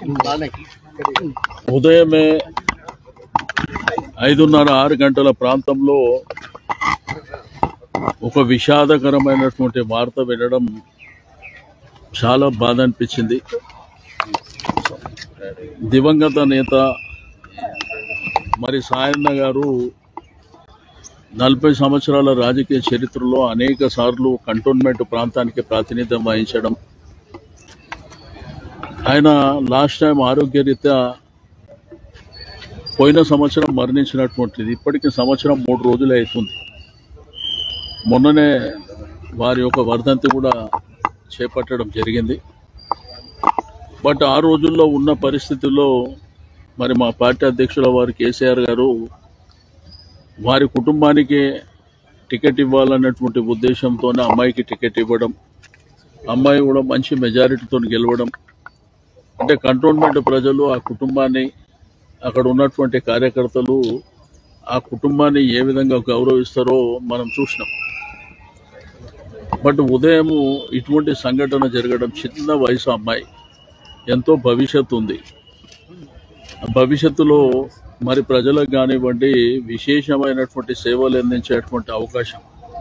ఉదయమే ఐదున్నర ఆరు గంటల ప్రాంతంలో ఒక విషాదకరమైనటువంటి వార్త వినడం చాలా బాధ అనిపించింది దివంగత నేత మరి సాయన్న గారు నలభై సంవత్సరాల రాజకీయ చరిత్రలో అనేక సార్లు కంటోన్మెంట్ ప్రాంతానికి ప్రాతినిధ్యం వహించడం ఆయన లాస్ట్ టైం ఆరోగ్యరీత్యా పోయిన సంవత్సరం మరణించినటువంటిది ఇప్పటికి సంవత్సరం మూడు రోజులే అవుతుంది మొన్ననే వారి యొక్క వర్ధంతి కూడా చేపట్టడం జరిగింది బట్ ఆ రోజుల్లో ఉన్న పరిస్థితుల్లో మరి మా పార్టీ అధ్యక్షుల వారు కేసీఆర్ గారు వారి కుటుంబానికి టికెట్ ఇవ్వాలన్నటువంటి ఉద్దేశంతోనే అమ్మాయికి టికెట్ ఇవ్వడం అమ్మాయి కూడా మంచి మెజారిటీతో గెలవడం అంటే కంటోన్మెంట్ ప్రజలు ఆ కుటుంబాన్ని అక్కడ ఉన్నటువంటి కార్యకర్తలు ఆ కుటుంబాన్ని ఏ విధంగా గౌరవిస్తారో మనం చూసినాం బట్ ఉదయం ఇటువంటి సంఘటన జరగడం చిన్న వయసు అమ్మాయి ఎంతో భవిష్యత్తు ఉంది భవిష్యత్తులో మరి ప్రజలకు కానివ్వండి విశేషమైనటువంటి సేవలు అందించేటువంటి అవకాశం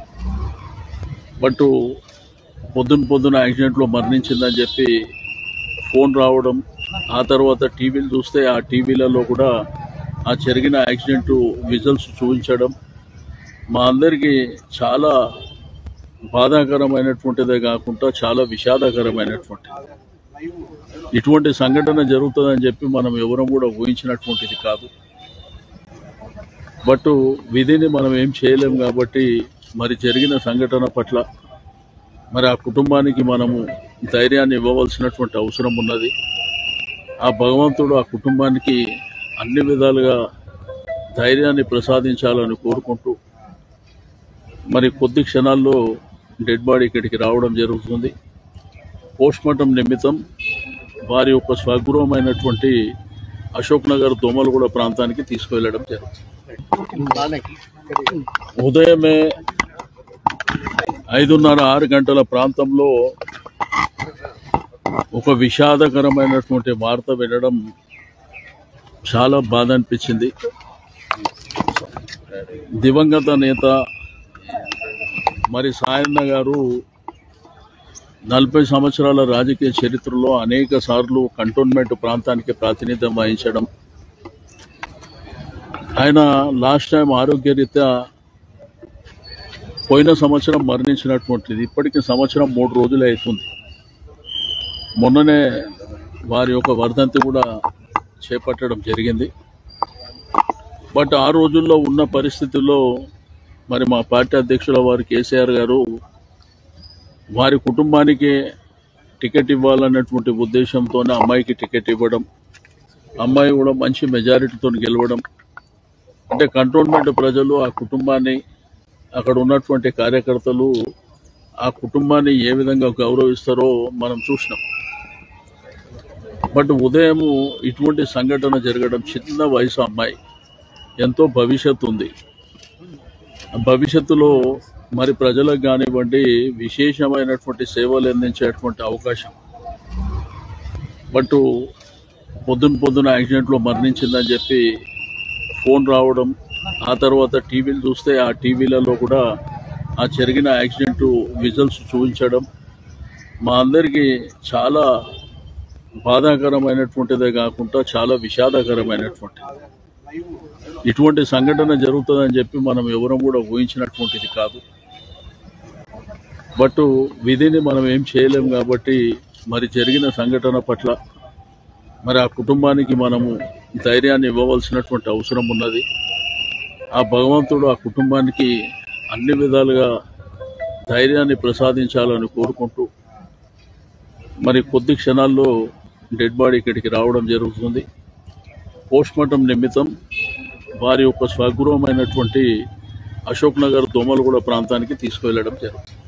బట్ పొద్దున పొద్దున యాక్సిడెంట్లో మరణించిందని చెప్పి ఫోన్ రావడం ఆ తర్వాత టీవీలు చూస్తే ఆ టీవీలలో కూడా ఆ జరిగిన యాక్సిడెంట్ విజువల్స్ చూపించడం మా అందరికీ చాలా బాధాకరమైనటువంటిదే కాకుండా చాలా విషాదకరమైనటువంటిది ఇటువంటి సంఘటన జరుగుతుందని చెప్పి మనం ఎవరం కూడా ఊహించినటువంటిది కాదు బట్ విధిని మనం ఏం చేయలేం కాబట్టి మరి జరిగిన సంఘటన పట్ల మరి ఆ కుటుంబానికి మనము ధైర్యాన్ని ఇవ్వవలసినటువంటి అవసరం ఉన్నది ఆ భగవంతుడు ఆ కుటుంబానికి అన్ని విధాలుగా ధైర్యాన్ని ప్రసాదించాలని కోరుకుంటూ మరి కొద్ది క్షణాల్లో డెడ్ బాడీ ఇక్కడికి రావడం జరుగుతుంది పోస్ట్ మార్టం నిమిత్తం వారి యొక్క స్వగృహమైనటువంటి అశోక్ నగర్ దోమలగూడ ప్రాంతానికి తీసుకువెళ్ళడం జరుగుతుంది ఉదయమే ఐదున్నర ఆరు గంటల ప్రాంతంలో ఒక విషాదకరమైనటువంటి వార్త వినడం చాలా బాధ అనిపించింది దివంగత నేత మరి సాయన్న గారు నలభై సంవత్సరాల రాజకీయ చరిత్రలో అనేక సార్లు కంటోన్మెంట్ ప్రాంతానికి ప్రాతినిధ్యం వహించడం ఆయన లాస్ట్ టైం ఆరోగ్యరీత్యా పోయిన సంవత్సరం మరణించినటువంటిది ఇప్పటికి సంవత్సరం మూడు రోజులే అవుతుంది మొన్ననే వారి యొక్క వర్ధంతి కూడా చేపట్టడం జరిగింది బట్ ఆ రోజుల్లో ఉన్న పరిస్థితుల్లో మరి మా పార్టీ అధ్యక్షుల వారు కేసీఆర్ గారు వారి కుటుంబానికి టికెట్ ఇవ్వాలన్నటువంటి ఉద్దేశంతోనే అమ్మాయికి టికెట్ ఇవ్వడం అమ్మాయి కూడా మంచి మెజారిటీతో గెలవడం అంటే కంటోన్మెంట్ ప్రజలు ఆ కుటుంబాన్ని అక్కడ ఉన్నటువంటి కార్యకర్తలు ఆ కుటుంబాన్ని ఏ విధంగా గౌరవిస్తారో మనం చూసినాం బట్ ఉదయం ఇటువంటి సంఘటన జరగడం చిన్న వయసు అమ్మాయి ఎంతో భవిష్యత్తు ఉంది భవిష్యత్తులో మరి ప్రజలకు కానివ్వండి విశేషమైనటువంటి సేవలు అందించేటువంటి అవకాశం బట్ పొద్దున పొద్దున యాక్సిడెంట్లో మరణించిందని చెప్పి ఫోన్ రావడం ఆ తర్వాత టీవీలు చూస్తే ఆ టీవీలలో కూడా ఆ జరిగిన యాక్సిడెంట్ విజువల్స్ చూపించడం మా అందరికీ చాలా బాధాకరమైనటువంటిదే కాకుండా చాలా విషాదకరమైనటువంటిది ఇటువంటి సంఘటన జరుగుతుందని చెప్పి మనం ఎవరం కూడా ఊహించినటువంటిది కాదు బట్ విధిని మనం ఏం చేయలేం కాబట్టి మరి జరిగిన సంఘటన పట్ల మరి ఆ కుటుంబానికి మనము ధైర్యాన్ని ఇవ్వవలసినటువంటి అవసరం ఉన్నది ఆ భగవంతుడు ఆ కుటుంబానికి అన్ని విధాలుగా ధైర్యాన్ని ప్రసాదించాలని కోరుకుంటూ మరి కొద్ది క్షణాల్లో డెడ్ బాడీ ఇక్కడికి రావడం జరుగుతుంది పోస్ట్ మార్టం నిమిత్తం వారి యొక్క స్వగృహమైనటువంటి అశోక్ నగర్ దోమలగూడ ప్రాంతానికి తీసుకువెళ్ళడం జరుగుతుంది